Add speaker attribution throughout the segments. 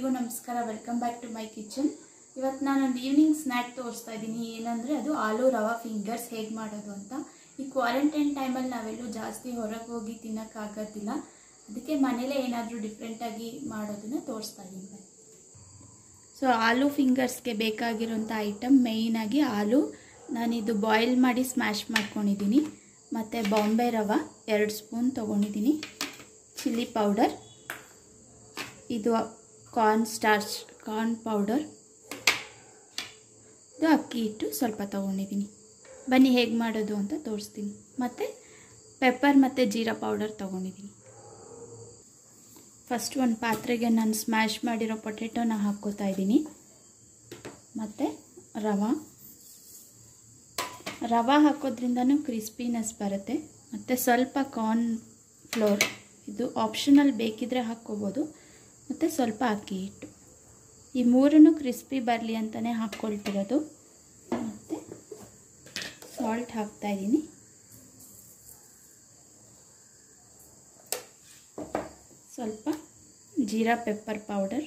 Speaker 1: ಎಲ್ರಿಗೂ ನಮಸ್ಕಾರ welcome back to my kitchen ಇವತ್ತು ನಾನೊಂದು ಈವ್ನಿಂಗ್ ಸ್ನ್ಯಾಕ್ ತೋರಿಸ್ತಾ ಇದ್ದೀನಿ ಏನಂದರೆ ಅದು ಆಲೂ ರವಾ ಫಿಂಗರ್ಸ್ ಹೇಗೆ ಮಾಡೋದು ಅಂತ ಈ ಕ್ವಾರಂಟೈನ್ ಟೈಮಲ್ಲಿ ನಾವೆಲ್ಲೂ ಜಾಸ್ತಿ ಹೊರಗೆ ಹೋಗಿ ತಿನ್ನೋಕ್ಕಾಗೋದಿಲ್ಲ ಅದಕ್ಕೆ ಮನೇಲೇ ಏನಾದರೂ ಡಿಫ್ರೆಂಟಾಗಿ ಮಾಡೋದನ್ನು ತೋರಿಸ್ತಾ ಇದ್ದೀನಿ ಸೊ ಆಲೂ ಫಿಂಗರ್ಸ್ಗೆ ಬೇಕಾಗಿರೋಂಥ ಐಟಮ್ ಮೇಯ್ನಾಗಿ ಆಲೂ ನಾನಿದು ಬಾಯ್ಲ್ ಮಾಡಿ ಸ್ಮ್ಯಾಶ್ ಮಾಡ್ಕೊಂಡಿದ್ದೀನಿ ಮತ್ತು ಬಾಂಬೆ ರವೆ ಎರಡು ಸ್ಪೂನ್ ತೊಗೊಂಡಿದ್ದೀನಿ ಚಿಲ್ಲಿ ಪೌಡರ್ ಇದು ಕಾರ್ನ್ ಸ್ಟಾರ್ಚ್ ಕಾರ್ನ್ ಪೌಡರ್ ಇದು ಅಕ್ಕಿ ಹಿಟ್ಟು ಸ್ವಲ್ಪ ತೊಗೊಂಡಿದ್ದೀನಿ ಬನ್ನಿ ಹೇಗೆ ಮಾಡೋದು ಅಂತ ತೋರಿಸ್ತೀನಿ ಮತ್ತು ಪೆಪ್ಪರ್ ಮತ್ತು ಜೀರಾ ಪೌಡರ್ ತೊಗೊಂಡಿದ್ದೀನಿ ಫಸ್ಟ್ ಒಂದು ಪಾತ್ರೆಗೆ ನಾನು ಸ್ಮ್ಯಾಶ್ ಮಾಡಿರೋ ಪೊಟೆಟೋನ ಹಾಕ್ಕೋತಾ ಇದ್ದೀನಿ ಮತ್ತು ರವೆ ರವೆ ಹಾಕೋದ್ರಿಂದನೂ ಕ್ರಿಸ್ಪಿನೆಸ್ ಬರುತ್ತೆ ಮತ್ತು ಸ್ವಲ್ಪ ಕಾರ್ನ್ ಫ್ಲೋರ್ ಇದು ಆಪ್ಷನಲ್ ಬೇಕಿದ್ರೆ ಹಾಕ್ಕೋಬೋದು ಮತ್ತು ಸ್ವಲ್ಪ ಅಕ್ಕಿ ಹಿಟ್ಟು ಈ ಮೂರನ್ನು ಕ್ರಿಸ್ಪಿ ಬರಲಿ ಅಂತಲೇ ಹಾಕ್ಕೊಳ್ತಿರೋದು ಮತ್ತು ಸಾಲ್ಟ್ ಹಾಕ್ತಾಯಿದ್ದೀನಿ ಸ್ವಲ್ಪ ಜೀರಾ ಪೆಪ್ಪರ್ ಪೌಡರ್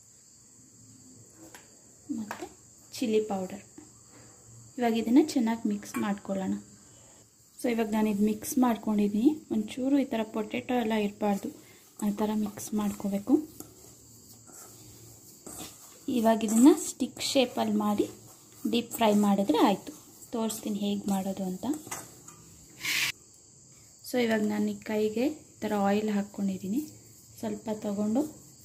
Speaker 1: ಮತ್ತು ಚಿಲ್ಲಿ ಪೌಡರ್ ಇವಾಗ ಇದನ್ನು ಚೆನ್ನಾಗಿ ಮಿಕ್ಸ್ ಮಾಡ್ಕೊಳ್ಳೋಣ ಸೊ ಇವಾಗ ನಾನು ಇದು ಮಿಕ್ಸ್ ಮಾಡ್ಕೊಂಡಿದ್ದೀನಿ ಒಂಚೂರು ಈ ಥರ ಪೊಟೆಟೊ ಎಲ್ಲ ಇರಬಾರ್ದು ಆ ಥರ ಮಿಕ್ಸ್ ಮಾಡ್ಕೋಬೇಕು ಇವಾಗ ಇದನ್ನು ಸ್ಟಿಕ್ ಶೇಪಲ್ಲಿ ಮಾಡಿ ಡೀಪ್ ಫ್ರೈ ಮಾಡಿದ್ರೆ ಆಯಿತು ತೋರಿಸ್ತೀನಿ ಹೇಗೆ ಮಾಡೋದು ಅಂತ ಸೊ ಇವಾಗ ನಾನು ಈ ಕೈಗೆ ಈ ಥರ ಆಯಿಲ್ ಹಾಕ್ಕೊಂಡಿದ್ದೀನಿ ಸ್ವಲ್ಪ ತಗೊಂಡು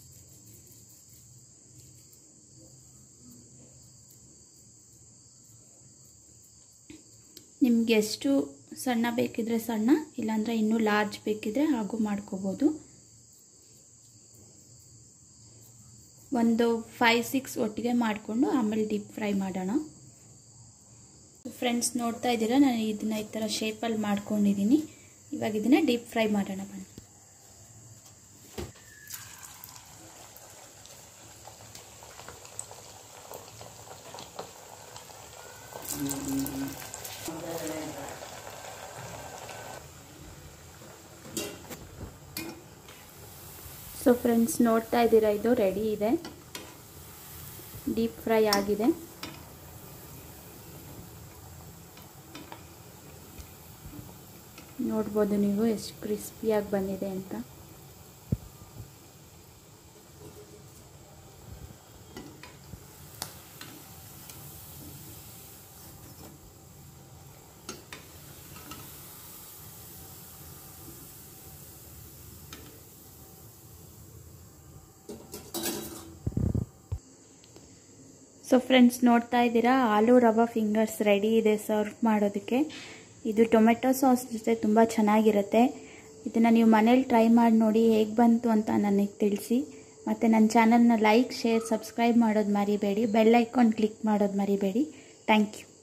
Speaker 1: ನಿಮಗೆ ಎಷ್ಟು ಸಣ್ಣ ಬೇಕಿದ್ರೆ ಸಣ್ಣ ಇಲ್ಲಾಂದರೆ ಇನ್ನೂ ಲಾರ್ಜ್ ಬೇಕಿದ್ರೆ ಹಾಗೂ ಮಾಡ್ಕೋಬೋದು ಒಂದು ಫೈವ್ ಸಿಕ್ಸ್ ಒಟ್ಟಿಗೆ ಮಾಡಿಕೊಂಡು ಆಮೇಲೆ ಡೀಪ್ ಫ್ರೈ ಮಾಡೋಣ ಫ್ರೆಂಡ್ಸ್ ನೋಡ್ತಾ ಇದ್ದೀರಾ ನಾನು ಇದನ್ನು ಈ ಥರ ಶೇಪಲ್ಲಿ ಮಾಡ್ಕೊಂಡಿದ್ದೀನಿ ಇವಾಗ ಇದನ್ನು ಡೀಪ್ ಫ್ರೈ ಮಾಡೋಣ ಬನ್ನಿ ಸೊ ಫ್ರೆಂಡ್ಸ್ ನೋಡ್ತಾ ಇದ್ದೀರಾ ಇದು ರೆಡಿ ಇದೆ ಡೀಪ್ ಫ್ರೈ ಆಗಿದೆ ನೋಡ್ಬೋದು ನೀವು ಎಷ್ಟು ಕ್ರಿಸ್ಪಿಯಾಗಿ ಬಂದಿದೆ ಅಂತ ಸೊ ಫ್ರೆಂಡ್ಸ್ ನೋಡ್ತಾ ಇದ್ದೀರಾ ಆಲೂ ರವಾ ಫಿಂಗರ್ಸ್ ರೆಡಿ ಇದೆ ಸರ್ವ್ ಮಾಡೋದಕ್ಕೆ ಇದು ಟೊಮೆಟೊ ಸಾಸ್ ಜೊತೆ ತುಂಬ ಚೆನ್ನಾಗಿರುತ್ತೆ ಇದನ್ನು ನೀವು ಮನೇಲಿ ಟ್ರೈ ಮಾಡಿ ನೋಡಿ ಹೇಗೆ ಬಂತು ಅಂತ ನನಗೆ ತಿಳಿಸಿ ಮತ್ತು ನನ್ನ ಚಾನಲ್ನ ಲೈಕ್ ಶೇರ್ ಸಬ್ಸ್ಕ್ರೈಬ್ ಮಾಡೋದು ಮರಿಬೇಡಿ ಬೆಲ್ ಐಕಾನ್ ಕ್ಲಿಕ್ ಮಾಡೋದು ಮರಿಬೇಡಿ ಥ್ಯಾಂಕ್ ಯು